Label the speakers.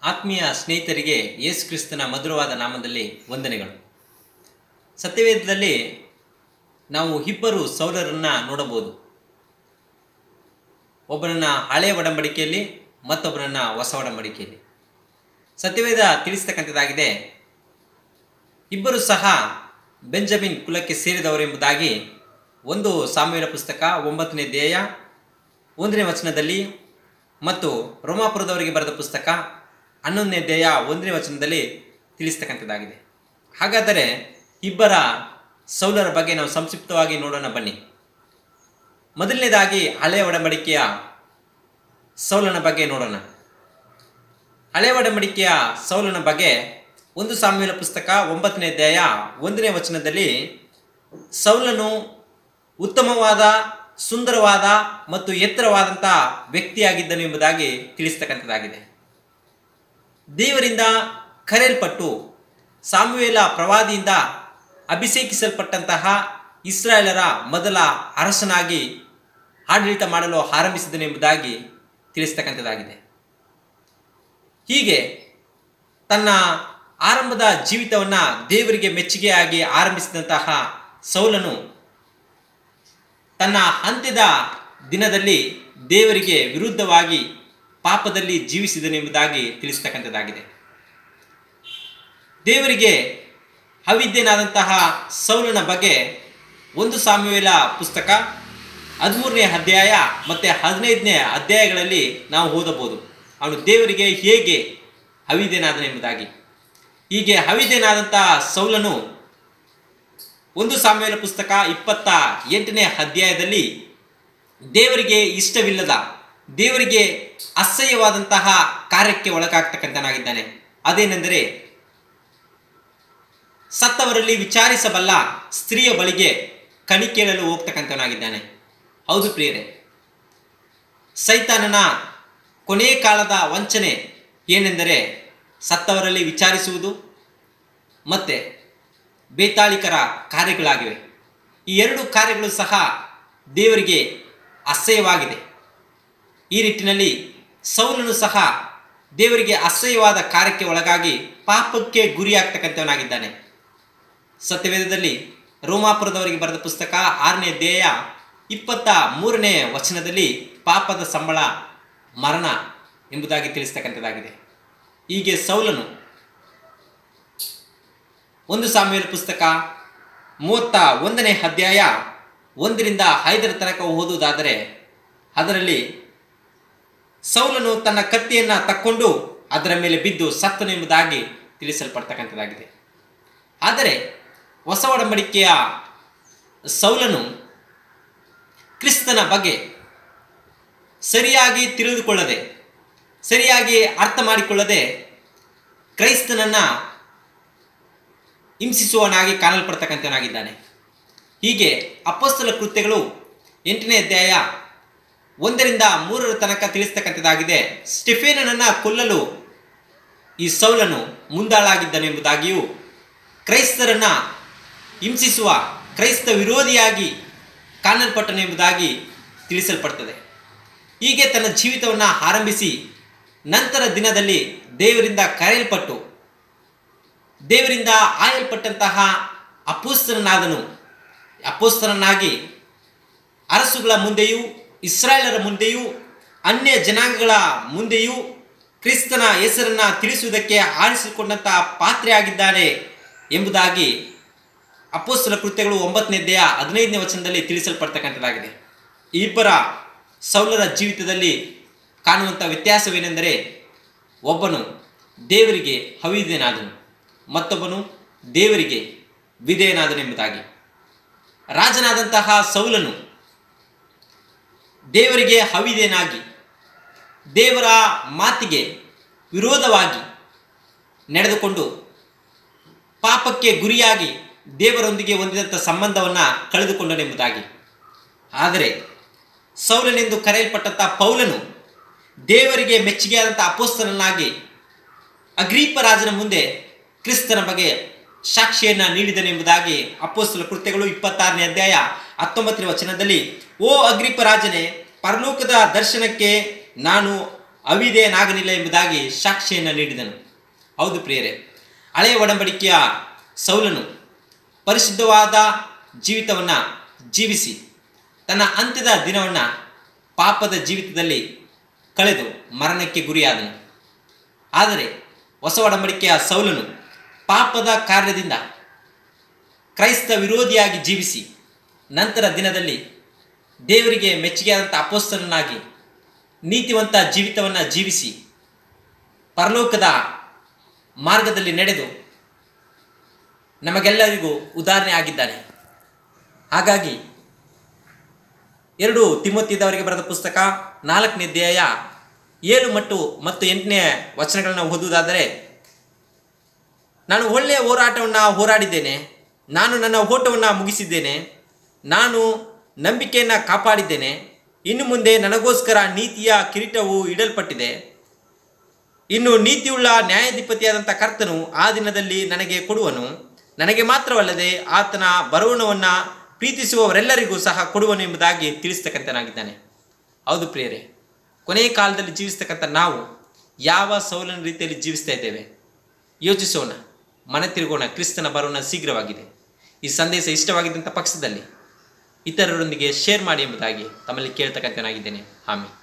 Speaker 1: ಆತ್ಮೀಯ ಸ್ನೇಹಿತರಿಗೆ ಯೇಸು ಕ್ರಿಸ್ತನ ಮಧುರವಾದ ನಾಮದಲ್ಲಿ ವಂದನೆಗಳು ಸತ್ಯವೇದದಲ್ಲಿ ನಾವು ಇಬ್ಬರು ಸೌರರನ್ನ ನೋಡಬಹುದು ಒಬ್ಬರನ್ನ ಹಳೆಯ ಒಡಂಬಡಿಕೆಯಲ್ಲಿ ಮತ್ತೊಬ್ಬರನ್ನ ಹೊಸ ಒಡಂಬಡಿಕೆಯಲ್ಲಿ ಸತ್ಯವೇದ ತಿಳಿಸ್ತಕ್ಕಂಥದ್ದಾಗಿದೆ ಇಬ್ಬರು ಸಹ ಬೆಂಜಮಿನ್ ಕುಲಕ್ಕೆ ಸೇರಿದವರೆಂಬುದಾಗಿ ಒಂದು ಸಾಮೂಹಿಕ ಪುಸ್ತಕ ಒಂಬತ್ತನೇ ಧ್ಯೇಯ ಒಂದನೇ ವಚನದಲ್ಲಿ ಮತ್ತು ರೋಮಾಪುರದವರಿಗೆ ಬರೆದ ಪುಸ್ತಕ ಹನ್ನೊಂದನೇ ಧ್ಯೇಯ ಒಂದನೇ ವಚನದಲ್ಲಿ ತಿಳಿಸ್ತಕ್ಕಂಥದ್ದಾಗಿದೆ ಹಾಗಾದರೆ ಇಬ್ಬರ ಸೌಲರ ಬಗ್ಗೆ ನಾವು ಸಂಕ್ಷಿಪ್ತವಾಗಿ ನೋಡೋಣ ಬನ್ನಿ ಮೊದಲನೇದಾಗಿ ಹಳೆಯ ಒಡಂಬಡಿಕೆಯ ಸೌಲನ ಬಗ್ಗೆ ನೋಡೋಣ ಹಳೆಯ ಒಡಂಬಡಿಕೆಯ ಸೌಲನ ಬಗ್ಗೆ ಒಂದು ಸಾಮ್ಯಲ ಪುಸ್ತಕ ಒಂಬತ್ತನೇ ಅಧ್ಯಾಯ ಒಂದನೇ ವಚನದಲ್ಲಿ ಸೌಲನು ಉತ್ತಮವಾದ ಸುಂದರವಾದ ಮತ್ತು ಎತ್ತರವಾದಂಥ ವ್ಯಕ್ತಿಯಾಗಿದ್ದನು ಎಂಬುದಾಗಿ ತಿಳಿಸ್ತಕ್ಕಂಥದ್ದಾಗಿದೆ ದೇವರಿಂದ ಕರೆಯಲ್ಪಟ್ಟು ಸಾಮುವೇಲ ಪ್ರವಾದಿಯಿಂದ ಅಭಿಷೇಕಿಸಲ್ಪಟ್ಟಂತಹ ಇಸ್ರಾಯೇಲರ ಮೊದಲ ಅರಸನಾಗಿ ಆಡಳಿತ ಮಾಡಲು ಆರಂಭಿಸಿದನು ಎಂಬುದಾಗಿ ತಿಳಿಸ್ತಕ್ಕಂಥದ್ದಾಗಿದೆ ಹೀಗೆ ತನ್ನ ಆರಂಭದ ಜೀವಿತವನ್ನು ದೇವರಿಗೆ ಮೆಚ್ಚುಗೆಯಾಗಿ ಆರಂಭಿಸಿದಂತಹ ಸೌಲನು ತನ್ನ ಅಂತ್ಯದ ದಿನದಲ್ಲಿ ದೇವರಿಗೆ ವಿರುದ್ಧವಾಗಿ ಪಾಪದಲ್ಲಿ ಜೀವಿಸಿದನೆಂಬುದಾಗಿ ತಿಳಿಸ್ತಕ್ಕಂಥದ್ದಾಗಿದೆ ದೇವರಿಗೆ ಅವಿದ್ಯನಾದಂತಹ ಸೌಲನ ಬಗ್ಗೆ ಒಂದು ಸಾಮ್ಯವೇಲ ಪುಸ್ತಕ ಹದಿಮೂರನೇ ಅಧ್ಯಾಯ ಮತ್ತು ಹದಿನೈದನೇ ಅಧ್ಯಾಯಗಳಲ್ಲಿ ನಾವು ಓದಬಹುದು ಅವನು ದೇವರಿಗೆ ಹೇಗೆ ಅವಿದ್ಯನಾದನೆಂಬುದಾಗಿ ಹೀಗೆ ಅವಿದ್ಯನಾದಂತಹ ಸೌಲನು ಒಂದು ಸಾಮ್ಯವೇಲ ಪುಸ್ತಕ ಇಪ್ಪತ್ತ ಎಂಟನೇ ಅಧ್ಯಾಯದಲ್ಲಿ ದೇವರಿಗೆ ಇಷ್ಟವಿಲ್ಲದ ದೇವರಿಗೆ ಅಸಹ್ಯವಾದಂತಹ ಕಾರ್ಯಕ್ಕೆ ಒಳಗಾಗ್ತಕ್ಕಂಥನಾಗಿದ್ದಾನೆ ಅದೇನೆಂದರೆ ಸತ್ತವರಲ್ಲಿ ವಿಚಾರಿಸಬಲ್ಲ ಸ್ತ್ರೀಯ ಬಳಿಗೆ ಕಣಿ ಕೇಳಲು ಹೋಗ್ತಕ್ಕಂಥವನಾಗಿದ್ದಾನೆ ಹೌದು ಪ್ರಿಯರೇ ಸೈತಾನನ ಕೊನೆಯ ಕಾಲದ ವಂಚನೆ ಏನೆಂದರೆ ಸತ್ತವರಲ್ಲಿ ವಿಚಾರಿಸುವುದು ಮತ್ತು ಬೇತಾಳಿಕರ ಕಾರ್ಯಗಳಾಗಿವೆ ಈ ಎರಡು ಕಾರ್ಯಗಳು ಸಹ ದೇವರಿಗೆ ಅಸಹ್ಯವಾಗಿದೆ ಈ ನಿಟ್ಟಿನಲ್ಲಿ ಸೌಲನು ಸಹ ದೇವರಿಗೆ ಅಸಹ್ಯವಾದ ಕಾರ್ಯಕ್ಕೆ ಒಳಗಾಗಿ ಪಾಪಕ್ಕೆ ಗುರಿಯಾಗ್ತಕ್ಕಂಥವನಾಗಿದ್ದಾನೆ ಸತ್ಯವೇದದಲ್ಲಿ ರೋಮಾಪುರದವರಿಗೆ ಬರೆದ ಪುಸ್ತಕ ಆರನೇ ಧ್ಯೇಯ ಇಪ್ಪತ್ತ ಮೂರನೇ ವಚನದಲ್ಲಿ ಪಾಪದ ಸಂಬಳ ಮರಣ ಎಂಬುದಾಗಿ ತಿಳಿಸ್ತಕ್ಕಂಥದ್ದಾಗಿದೆ ಹೀಗೆ ಸೌಲನು ಒಂದು ಸಾಮ್ಯದ ಪುಸ್ತಕ ಮೂವತ್ತ ಒಂದನೇ ಅಧ್ಯಾಯ ಒಂದರಿಂದ ಐದರ ತನಕ ಓದುವುದಾದರೆ ಅದರಲ್ಲಿ ಸೌಲನು ತನ್ನ ಕತ್ತಿಯನ್ನು ತಕ್ಕೊಂಡು ಅದರ ಮೇಲೆ ಬಿದ್ದು ಸತ್ತನು ಎಂಬುದಾಗಿ ತಿಳಿಸಲ್ಪಡ್ತಕ್ಕಂಥದ್ದಾಗಿದೆ ಆದರೆ ಹೊಸ ಒಡಂಬಡಿಕೆಯ ಸೌಲನು ಕ್ರಿಸ್ತನ ಬಗ್ಗೆ ಸರಿಯಾಗಿ ತಿಳಿದುಕೊಳ್ಳದೆ ಸರಿಯಾಗಿ ಅರ್ಥ ಮಾಡಿಕೊಳ್ಳದೆ ಕ್ರೈಸ್ತನನ್ನು ಹಿಂಸಿಸುವನಾಗಿ ಕಾಣಲ್ಪಡ್ತಕ್ಕಂಥವನಾಗಿದ್ದಾನೆ ಹೀಗೆ ಅಪ್ಪಸ್ತಲ ಕೃತ್ಯಗಳು ಎಂಟನೇ ಅಧ್ಯಾಯ ಒಂದರಿಂದ ಮೂರರ ತನಕ ತಿಳಿಸ್ತಕ್ಕಂಥದ್ದಾಗಿದೆ ಸ್ಟೆಫೇನನನ್ನು ಕೊಲ್ಲಲು ಈ ಸೌಲನು ಮುಂದಾಳಾಗಿದ್ದನು ಎಂಬುದಾಗಿಯೂ ಕ್ರೈಸ್ತರನ್ನು ಹಿಂಸಿಸುವ ಕ್ರೈಸ್ತ ವಿರೋಧಿಯಾಗಿ ಕಾಣಲ್ಪಟ್ಟನು ಎಂಬುದಾಗಿ ತಿಳಿಸಲ್ಪಡ್ತದೆ ಹೀಗೆ ತನ್ನ ಜೀವಿತವನ್ನು ಆರಂಭಿಸಿ ನಂತರ ದಿನದಲ್ಲಿ ದೇವರಿಂದ ಕರೆಯಲ್ಪಟ್ಟು ದೇವರಿಂದ ಆಯಲ್ಪಟ್ಟಂತಹ ಅಪೋಸ್ತರನಾದನು ಅಪೋಸ್ತರನಾಗಿ ಅರಸುಗಳ ಮುಂದೆಯೂ ಇಸ್ರಾಯೇಲರ ಮುಂದೆಯೂ ಅನ್ಯ ಜನಾಂಗಗಳ ಮುಂದೆಯೂ ಕ್ರಿಸ್ತನ ಹೆಸರನ್ನು ತಿಳಿಸುವುದಕ್ಕೆ ಆರಿಸಿಕೊಂಡಂತಹ ಪಾತ್ರೆಯಾಗಿದ್ದಾನೆ ಎಂಬುದಾಗಿ ಅಪೋಸ್ತಲ ಕೃತ್ಯಗಳು ಒಂಬತ್ತನೇ ಅಧ್ಯಾಯ ಹದಿನೈದನೇ ವಚನದಲ್ಲಿ ತಿಳಿಸಲ್ಪಡ್ತಕ್ಕಂಥದ್ದಾಗಿದೆ ಈ ಇಬ್ಬರ ಸೌಲರ ಜೀವಿತದಲ್ಲಿ ಕಾಣುವಂಥ ವ್ಯತ್ಯಾಸವೇನೆಂದರೆ ಒಬ್ಬನು ದೇವರಿಗೆ ಅವಿಧೇಯನಾದನು ಮತ್ತೊಬ್ಬನು ದೇವರಿಗೆ ವಿಧೇಯನಾದನೆಂಬುದಾಗಿ ರಾಜನಾದಂತಹ ಸೌಲನು ದೇವರಿಗೆ ಅವಿಧೇಯನಾಗಿ ದೇವರ ಮಾತಿಗೆ ವಿರೋಧವಾಗಿ ನಡೆದುಕೊಂಡು ಪಾಪಕ್ಕೆ ಗುರಿಯಾಗಿ ದೇವರೊಂದಿಗೆ ಹೊಂದಿದಂಥ ಸಂಬಂಧವನ್ನು ಕಳೆದುಕೊಂಡನೆಂಬುದಾಗಿ ಆದರೆ ಸೌಲನೆಂದು ಕರೆಯಲ್ಪಟ್ಟಂಥ ಪೌಲನು ದೇವರಿಗೆ ಮೆಚ್ಚುಗೆಯಾದಂಥ ಅಪೋಸ್ತನನ್ನಾಗಿ ಅಗ್ರೀಪ ರಾಜನ ಮುಂದೆ ಕ್ರಿಸ್ತನ ಬಗ್ಗೆ ಸಾಕ್ಷಿಯನ್ನು ನೀಡಿದನೆಂಬುದಾಗಿ ಅಪ್ಪೋಸ್ತಲ ಕೃತ್ಯಗಳು ಇಪ್ಪತ್ತಾರನೇ ಅಧ್ಯಾಯ ಹತ್ತೊಂಬತ್ತನೇ ವಚನದಲ್ಲಿ ಓ ಅಗ್ರಿಪ ರಾಜನೇ ಪರಲೋಕದ ದರ್ಶನಕ್ಕೆ ನಾನು ಅವಿಧೇಯನಾಗಲಿಲ್ಲ ಎಂಬುದಾಗಿ ಸಾಕ್ಷಿಯನ್ನು ನೀಡಿದನು ಹೌದು ಪ್ರಿಯರೇ ಹಳೆಯ ಒಡಂಬಡಿಕೆಯ ಸೌಲನು ಪರಿಶುದ್ಧವಾದ ಜೀವಿತವನ್ನು ಜೀವಿಸಿ ತನ್ನ ಅಂತ್ಯದ ದಿನವನ್ನು ಪಾಪದ ಜೀವಿತದಲ್ಲಿ ಕಳೆದು ಮರಣಕ್ಕೆ ಗುರಿಯಾದನು ಆದರೆ ಹೊಸ ಒಡಂಬಡಿಕೆಯ ಸೌಲನು ಪಾಪದ ಕಾರ್ಯದಿಂದ ಕ್ರೈಸ್ತ ವಿರೋಧಿಯಾಗಿ ಜೀವಿಸಿ ನಂತರ ದಿನದಲ್ಲಿ ದೇವರಿಗೆ ಮೆಚ್ಚುಗೆಯಾದಂಥ ಅಪೋಸ್ತಲನಾಗಿ ನೀತಿವಂತ ಜೀವಿತವನ್ನು ಜೀವಿಸಿ ಪರಲೋಕದ ಮಾರ್ಗದಲ್ಲಿ ನಡೆದು ನಮಗೆಲ್ಲರಿಗೂ ಉದಾಹರಣೆ ಆಗಿದ್ದಾನೆ ಹಾಗಾಗಿ ಎರಡು ತಿಮ್ಮತ್ತಿದವರಿಗೆ ಬರೆದ ಪುಸ್ತಕ ನಾಲ್ಕನೇ ಅಧ್ಯಾಯ ಏಳು ಮತ್ತು ಮತ್ತು ಎಂಟನೇ ವಚನಗಳನ್ನು ಓದುವುದಾದರೆ ನಾನು ಒಳ್ಳೆಯ ಹೋರಾಟವನ್ನು ಹೋರಾಡಿದ್ದೇನೆ ನಾನು ನನ್ನ ಓಟವನ್ನು ಮುಗಿಸಿದ್ದೇನೆ ನಾನು ನಂಬಿಕೆಯನ್ನು ಕಾಪಾಡಿದ್ದೇನೆ ಇನ್ನು ಮುಂದೆ ನನಗೋಸ್ಕರ ನೀತಿಯ ಕಿರೀಟವು ಇಡಲ್ಪಟ್ಟಿದೆ ಇನ್ನು ನೀತಿಯುಳ್ಳ ನ್ಯಾಯಾಧಿಪತಿಯಾದಂಥ ಕರ್ತನು ಆ ದಿನದಲ್ಲಿ ನನಗೆ ಕೊಡುವನು ನನಗೆ ಮಾತ್ರವಲ್ಲದೆ ಆತನ ಬರುವಣವನ್ನು ಪ್ರೀತಿಸುವವರೆಲ್ಲರಿಗೂ ಸಹ ಕೊಡುವನು ಎಂಬುದಾಗಿ ತಿಳಿಸ್ತಕ್ಕಂಥನಾಗಿದ್ದಾನೆ ಹೌದು ಪ್ರಿಯರೇ ಕೊನೆಯ ಕಾಲದಲ್ಲಿ ಜೀವಿಸ್ತಕ್ಕಂಥ ನಾವು ಯಾವ ಸೌಲನ ರೀತಿಯಲ್ಲಿ ಜೀವಿಸ್ತಾ ಇದ್ದೇವೆ ಯೋಚಿಸೋಣ ಮನೆ ತಿರುಗೋಣ ಕ್ರಿಸ್ತನ ಬರೋಣ ಶೀಘ್ರವಾಗಿದೆ ಈ ಸಂದೇಶ ಇಷ್ಟವಾಗಿದ್ದಂಥ ಪಕ್ಷದಲ್ಲಿ ಇತರರೊಂದಿಗೆ ಶೇರ್ ಮಾಡಿ ಎಂಬುದಾಗಿ ತಮ್ಮಲ್ಲಿ ಕೇಳ್ತಕ್ಕಂಥನಾಗಿದ್ದೇನೆ ಆಮೇಲೆ